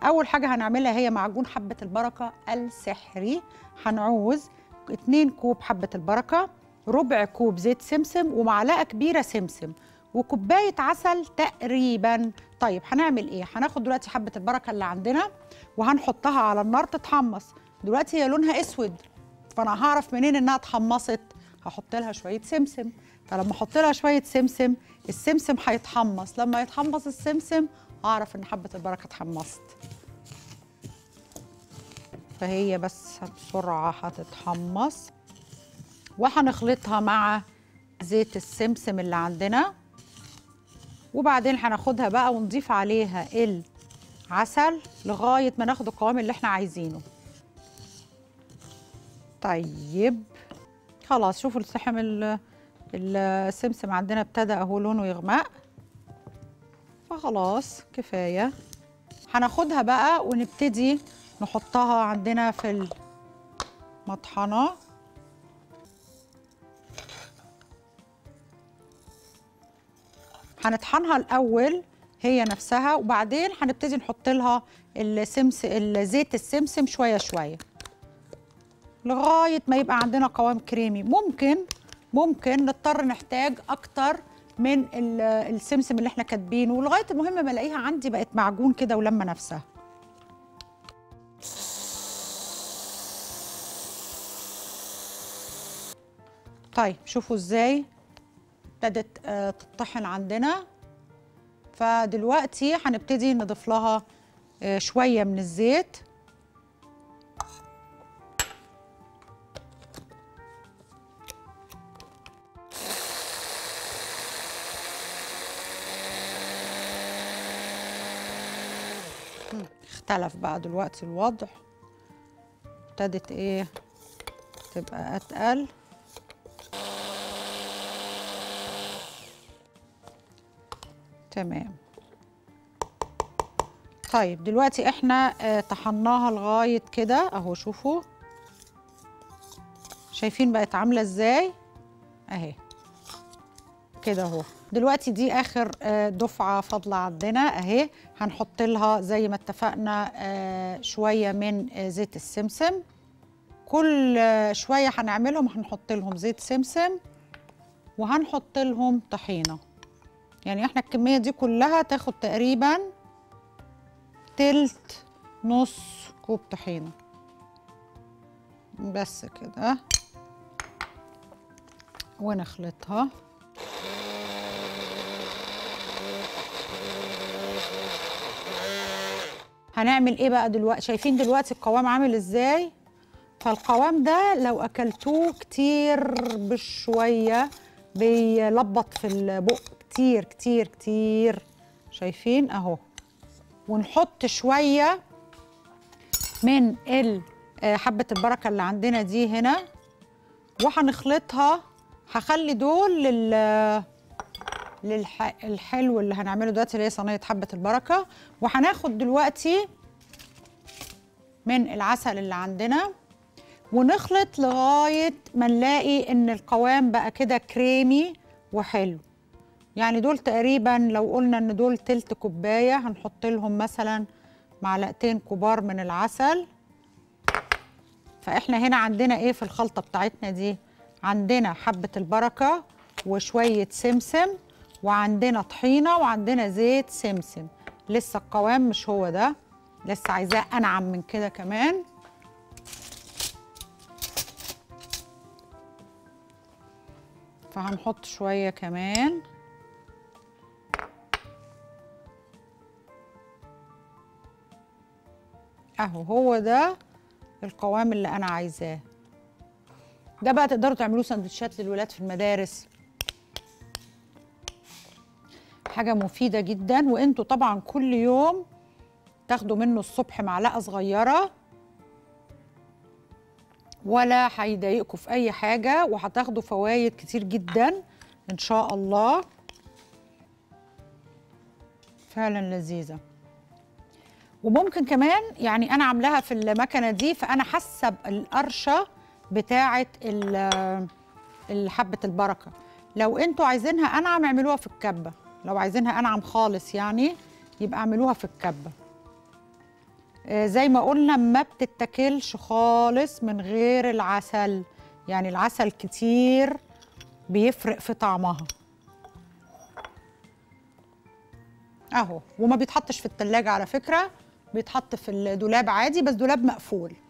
اول حاجه هنعملها هي معجون حبه البركه السحري هنعوز 2 كوب حبه البركه ربع كوب زيت سمسم ومعلقه كبيره سمسم وكوبايه عسل تقريبا طيب هنعمل ايه هناخد دلوقتي حبه البركه اللي عندنا وهنحطها على النار تتحمص دلوقتي هي لونها اسود فانا هعرف منين انها اتحمصت هحط لها شويه سمسم فلما احط لها شويه سمسم السمسم هيتحمص لما يتحمص السمسم هعرف ان حبه البركه اتحمصت فهي بس بسرعه هتتحمص وهنخلطها مع زيت السمسم اللي عندنا وبعدين هناخدها بقى ونضيف عليها العسل لغايه ما ناخد القوام اللي احنا عايزينه طيب خلاص شوفوا السحم ال- السمسم عندنا ابتدى اهو لونه يغمق فخلاص كفايه هناخدها بقى ونبتدي نحطها عندنا في المطحنه هنطحنها الاول هي نفسها وبعدين هنبتدي نحط لها السمس الزيت السمسم شويه شويه لغايه ما يبقى عندنا قوام كريمي ممكن ممكن نضطر نحتاج اكتر من ال- السمسم اللي احنا كاتبينه ولغايه المهم ما الاقيها عندي بقت معجون كده ولما نفسها طيب شوفوا ازاي ابتدت آه، تطحن عندنا فدلوقتي هنبتدي نضيف لها آه، شويه من الزيت مم، اختلف بقى دلوقتي الوضع ابتدت ايه تبقى اتقل تمام طيب دلوقتي احنا آه، طحناها لغايه كده اهو شوفوا شايفين بقت عامله ازاي اهي كده اهو دلوقتي دي اخر آه، دفعه فاضله عندنا اهي هنحط لها زي ما اتفقنا آه، شويه من آه، زيت السمسم كل آه، شويه هنعملهم هنحط لهم زيت سمسم وهنحط لهم طحينه يعني احنا الكميه دي كلها تاخد تقريبا تلت نص كوب طحينه بس كده ونخلطها هنعمل ايه بقى دلوقتي شايفين دلوقتي القوام عامل ازاي فالقوام ده لو اكلتوه كتير بشويه بيلبط في البق كتير كتير كتير شايفين اهو ونحط شويه من ال- آه، حبه البركه اللي عندنا دي هنا وهنخلطها هخلي دول لل للحلو اللي هنعمله دلوقتي اللي هي صينيه حبه البركه وهناخد دلوقتي من العسل اللي عندنا ونخلط لغايه ما نلاقي ان القوام بقى كده كريمي وحلو يعني دول تقريبا لو قلنا ان دول تلت كوبايه هنحط لهم مثلا معلقتين كبار من العسل فاحنا هنا عندنا ايه في الخلطه بتاعتنا دي عندنا حبه البركه وشويه سمسم وعندنا طحينه وعندنا زيت سمسم لسه القوام مش هو ده لسه عايزاه انعم من كده كمان فهنحط شويه كمان اهو هو ده القوام اللي انا عايزاه ده بقى تقدروا تعملوه سندوتشات للولاد في المدارس حاجة مفيدة جدا وانتوا طبعا كل يوم تاخدوا منه الصبح معلقة صغيرة ولا هيضايقكم في اي حاجة وهتاخدوا فوائد كتير جدا ان شاء الله فعلا لذيذة وممكن كمان يعني انا عاملاها في المكنه دي فانا حاسه القرشه بتاعه ال- حبه البركه لو انتوا عايزينها انعم اعملوها في الكبه لو عايزينها انعم خالص يعني يبقى اعملوها في الكبه آه، زي ما قلنا ما بتتاكلش خالص من غير العسل يعني العسل كتير بيفرق في طعمها اهو وما بيتحطش في التلاجة على فكرة بيتحط في الدولاب عادي بس دولاب مقفول